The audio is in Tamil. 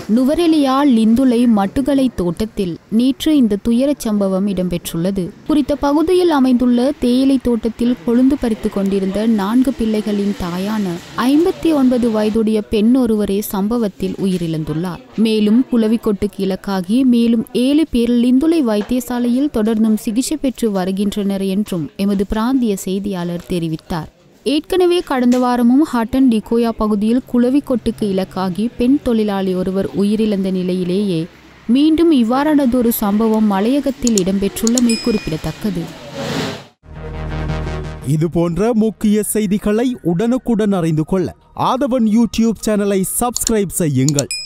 நுவரெலியா லிந்துலை மட்டுகளை தோட்டத்தில் நேற்று இந்த துயரச் சம்பவம் இடம்பெற்றுள்ளது குறித்த பகுதியில் அமைந்துள்ள தேயிலை தோட்டத்தில் கொழுந்து பறித்துக் கொண்டிருந்த நான்கு பிள்ளைகளின் தாயான ஐம்பத்தி ஒன்பது வயதுடைய பெண் ஒருவரே சம்பவத்தில் உயிரிழந்துள்ளார் மேலும் குளவிக்கொட்டுக்கு இலக்காகி மேலும் ஏழு பேர் லிந்துலை வைத்தியசாலையில் தொடர்ந்தும் சிகிச்சை பெற்று வருகின்றனர் என்றும் எமது பிராந்திய செய்தியாளர் தெரிவித்தார் ஏற்கனவே கடந்த வாரமும் ஹட்டன் டிகோயா பகுதியில் குளவிக்கொட்டுக்கு இலக்காகி பெண் தொழிலாளி ஒருவர் உயிரிழந்த நிலையிலேயே மீண்டும் இவ்வாறானதொரு சம்பவம் மலையகத்தில் இடம்பெற்றுள்ளமை குறிப்பிடத்தக்கது இது போன்ற முக்கிய செய்திகளை உடனுக்குடன் அறிந்து கொள்ள ஆதவன் யூடியூப் சேனலை சப்ஸ்கிரைப் செய்யுங்கள்